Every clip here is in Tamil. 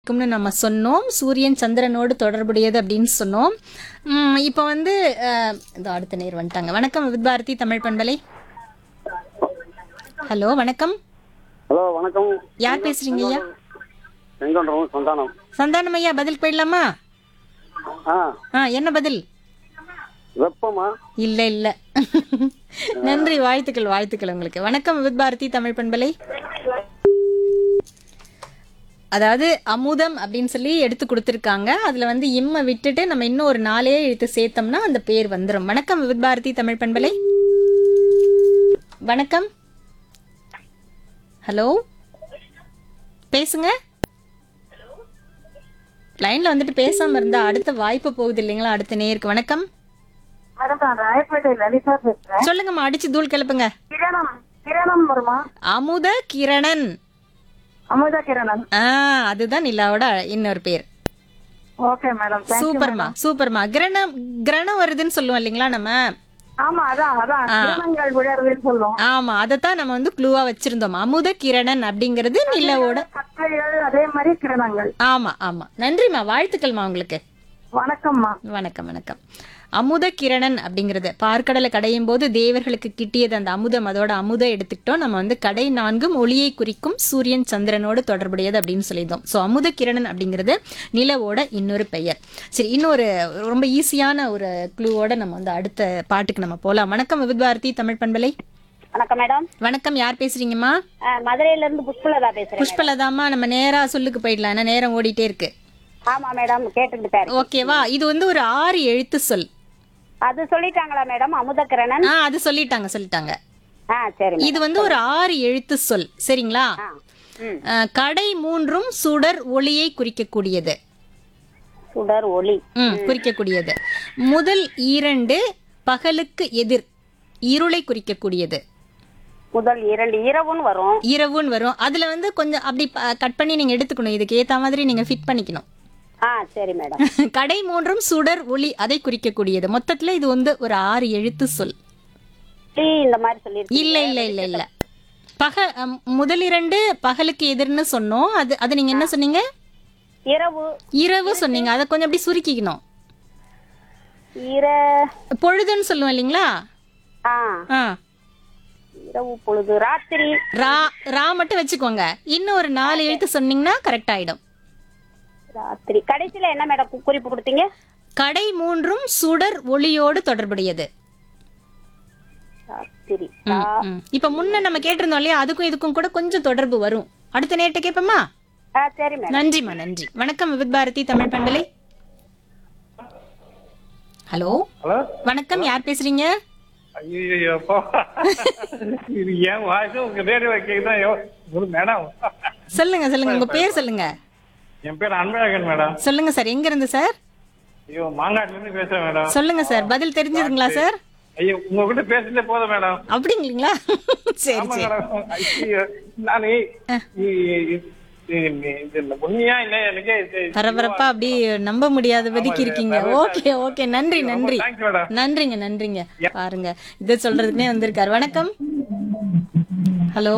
இருக்கும்னு நம்ம சொன்னோம் சூரியன் சந்திரனோடு தொடர்புடையது அப்படின்னு சொன்னோம் உம், இப்போ வந்து அஹ், இதோ அடுத்த நேர் வந்துட்டாங்க வணக்கம் வித் பாரதி தமிழ் பண்பலை ஹலோ வணக்கம் ஹலோ வணக்கம் யார் பேசுறீங்க ஐயா செங்கன்றவங்க சந்தானம் சந்தானம் ஐயா பதில் போயிடலாமா ஆ ஆ என்ன பதில் வெப்பமா இல்ல இல்ல நன்றி வாழ்த்துக்கள் வாழ்த்துக்கள் உங்களுக்கு வணக்கம் வித் பாரதி தமிழ் பண்பலை அதாவது அமுதம் அப்படின்னு சொல்லி எடுத்து கொடுத்துருக்காங்க அதுல வந்து இம்ம விட்டுட்டு நம்ம இன்னும் ஒரு நாளே எடுத்து சேர்த்தோம்னா அந்த பேர் வந்துடும் வணக்கம் வித் பாரதி தமிழ் பண்பலை வணக்கம் ஹலோ பேசுங்க லைன்ல வந்துட்டு பேசாம இருந்தா அடுத்த வாய்ப்பு போகுது இல்லைங்களா அடுத்த நேருக்கு வணக்கம் மேடம் நான் ராயப்பேட்டை லலிதா பேசுறேன் சொல்லுங்கம்மா அடிச்சு தூள் கிளப்புங்க கிரணம் கிரணம் வருமா அமுத கிரணன் அமுதா கிரணன் ஆ அதுதான் நிலாவோட இன்னொரு பேர் ஓகே மேடம் சூப்பர்மா சூப்பர்மா கிரணம் கிரணம் வருதுன்னு சொல்லுவோம் இல்லைங்களா நம்ம ஆமா அதான் அதான் கிரணங்கள் விழறதுன்னு சொல்லுவோம் ஆமா அதைத்தான் நம்ம வந்து க்ளூவா வச்சிருந்தோம் அமுத கிரணன் அப்படிங்கிறது நிலவோட கற்றைகள் அதே மாதிரி கிரணங்கள் ஆமா ஆமா நன்றிம்மா வாழ்த்துக்கள்மா உங்களுக்கு வணக்கம்மா வணக்கம் வணக்கம் அமுத கிரணன் அப்படிங்கிறது பார்க்கடலை கடையும் போது தேவர்களுக்கு கிட்டியது அந்த அமுதம் அதோட அமுதம் எடுத்துக்கிட்டோம் நம்ம வந்து கடை நான்கும் ஒளியை குறிக்கும் சூரியன் சந்திரனோடு தொடர்புடையது அப்படின்னு சொல்லியிருந்தோம் ஸோ அமுத கிரணன் அப்படிங்கிறது நிலவோட இன்னொரு பெயர் சரி இன்னொரு ரொம்ப ஈஸியான ஒரு க்ளூவோட நம்ம வந்து அடுத்த பாட்டுக்கு நம்ம போகலாம் வணக்கம் விவித் பாரதி தமிழ் பண்பலை வணக்கம் மேடம் வணக்கம் யார் பேசுறீங்கம்மா அஹ், மதுரையில இருந்து புஷ்பலதா பேசுறேன் புஷ்பலதாம்மா நம்ம நேரா சொல்லுக்கு போயிடலாம் ஏன்னா நேரம் ஓடிட்டே இருக்கு ஆமா மேடம் கேட்டுட்டு தான் இருக்கேன். ஓகேவா இது வந்து ஒரு ஆறு எழுத்து சொல் அது சொல்லிட்டாங்களா மேடம் அமுதக்கிரணன் ஆ அது சொல்லிட்டாங்க சொல்லிட்டாங்க ஆ சரி மேடம். இது வந்து ஒரு ஆறு எழுத்து சொல் சரிங்களா ஆ ம் அஹ், கடை மூன்றும் சுடர் ஒளியை குறிக்கக்கூடியது சுடர் ஒளி ம், குறிக்கக்கூடியது முதல் இரண்டு பகலுக்கு எதிர் இருளை குறிக்கக்கூடியது முதல் இரண்டு இரவுன்னு வரும் இரவுன்னு வரும் அதுல வந்து கொஞ்சம் அப்படி கட் பண்ணி நீங்க எடுத்துக்கணும் இதுக்கு ஏத்த மாதிரி நீங்க ஃபிட் பண்ணிக்கணும் ஆ சரி மேடம் கடை மூன்றும் சுடர் ஒளி அதை குறிக்கக்கூடியது மொத்தத்துல இது வந்து ஒரு ஆறு எழுத்து சொல் டீ இந்த மாதிரி சொல்லிருக்கீங்க இல்ல இல்ல இல்ல இல்ல பக அம், முதல் இரண்டு பகலுக்கு எதிர்னு சொன்னோம் அது அது நீங்க என்ன சொன்னீங்க இரவு இரவு சொன்னீங்க அதை கொஞ்சம் அப்படி சுருக்கிக்கணும் இர பொழுதுன்னு சொல்லுவோம் இல்லைங்களா ஆ ஆ இரவு பொழுது ராத்திரி ரா ரா மட்டும் வச்சுக்கோங்க இன்னும் ஒரு நாலு எழுத்து சொன்னீங்கன்னா கரெக்ட் ஆயிடும் ராத்திரி கடைசியில என்ன மேடம் கு- குறிப்பு கொடுத்தீங்க கடை மூன்றும் சுடர் ஒளியோடு தொடர்புடையது ராத்திரி ம், ம். இப்ப முன்ன நம்ம கேட்டிருந்தோம் இல்லையா அதுக்கும் இதுக்கும் கூட கொஞ்சம் தொடர்பு வரும் அடுத்த நேரத்தை கேட்போமா ஆ சரி மேடம் நன்றிம்மா நன்றி வணக்கம் விவித் பாரதி தமிழ் பண்பலை ஹலோ ஹலோ வணக்கம் யார் பேசுறீங்க ஐயோ அப்பா இது என் வாய்ஸ் உங்க ரேடியோ கேக்குதான் ஒரு மேடம் சொல்லுங்க சொல்லுங்க உங்க பேர் சொல்லுங்க என் பேர் அன்பழகன் மேடம் சொல்லுங்க சார் எங்க இருந்து சார் ஐயோ மாங்காட்டுல இருந்து பேசுறேன் மேடம் சொல்லுங்க சார் பதில் தெரிஞ்சதுங்களா சார் ஐயோ உங்ககிட்ட பேசுறதே போதும் மேடம் அப்படிங்களா சரி ஆமா சரி மேடம் ஐயோ நானு இது உண்மையா இல்ல எனக்கு இது- பரபரப்பா அப்படி நம்ப முடியாதபடிக்கு இருக்கீங்க ஓகே ஓகே நன்றி நன்றி தேங்க்ஸ் மேடம் நன்றிங்க நன்றிங்க பாருங்க இது சொல்றதுக்குனே வந்திருக்காரு வணக்கம் ஹலோ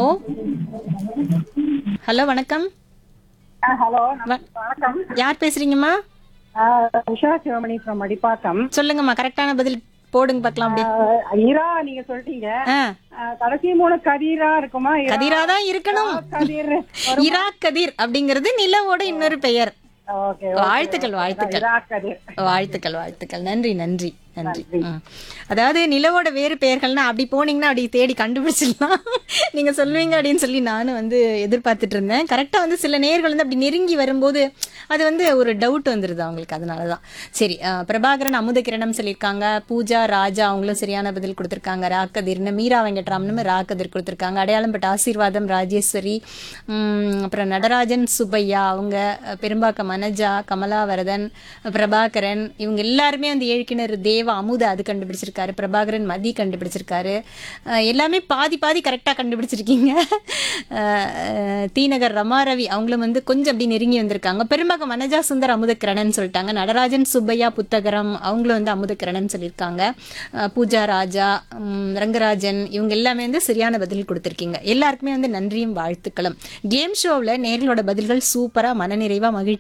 ஹலோ வணக்கம் ஹலோ வ- யார் பேசுறீங்கம்மா உஷா சிவமணி ஃப்ரம் அடிப்பாக்கம் சொல்லுங்கம்மா கரெக்டான பதில் போடுங்க பார்க்கலாம் அப்படி இரா நீங்க சொல்லிட்டீங்க ஆ, அஹ், கடைசி மூணு கதிரா இருக்குமா இரா, கதிராதான் இருக்கணும் கதிர் இரா கதிர் அப்படிங்கிறது நிலவோட இன்னொரு பெயர் ஓகே வாழ்த்துக்கள் வாழ்த்துக்கள் இரா கதிர் வாழ்த்துக்கள் வாழ்த்துக்கள் நன்றி நன்றி நன்றி ம். அதாவது நிலவோட வேறு பெயர்கள்னா அப்படி போனீங்கன்னா அப்படி தேடி கண்டுபிடிச்சிடலாம் நீங்க சொல்லுவீங்க அப்படின்னு சொல்லி நானும் வந்து எதிர்பார்த்துட்டு இருந்தேன் கரெக்டா வந்து சில நேர்கள் வந்து அப்படி நெருங்கி வரும்போது அது வந்து ஒரு டவுட் வந்துருது அவங்களுக்கு அதனால தான் சரி அஹ், பிரபாகரன் அமுத கிரணம் சொல்லியிருக்காங்க பூஜா ராஜா அவங்களும் சரியான பதில் கொடுத்துருக்காங்க ராக்கதிர்னு மீரா வெங்கட்ராமனும் ராக்கதிர் கொடுத்துருக்காங்க அடையாளம் பட்ட ஆசீர்வாதம் ராஜேஸ்வரி உம், அப்புறம் நடராஜன் சுப்பையா அவங்க அஹ், பெரும்பாக்கம் மனஜா கமலாவரதன் பிரபாகரன் இவங்க எல்லாருமே வந்து ஏழ்கிணறு தேவ அமுத அது கண்டுபிடிச்சிருக்காரு பிரபாகரன் மதி கண்டுபிடிச்சிருக்காரு அஹ், எல்லாமே பாதி பாதி கரெக்டாக கண்டுபிடிச்சிருக்கீங்க அஹ், அஹ், தீநகர் ரமாரவி அவங்களும் வந்து கொஞ்சம் அப்படி நெருங்கி வந்திருக்காங்க பெரும்பாக்கம் மனஜா சுந்தர் அமுதக்கிரணன் சொல்லிட்டாங்க நடராஜன் சுப்பையா புத்தகரம் அவங்களும் வந்து அமுதக்கிரணன் சொல்லியிருக்காங்க அஹ், பூஜா ராஜா உம், ரங்கராஜன் இவங்க எல்லாமே வந்து சரியான பதில் கொடுத்துருக்கீங்க எல்லாருக்குமே வந்து நன்றியும் வாழ்த்துக்களும் கேம் ஷோவில் நேர்களோட பதில்கள் சூப்பராக மனநிறைவாக மகிழ்ச்சி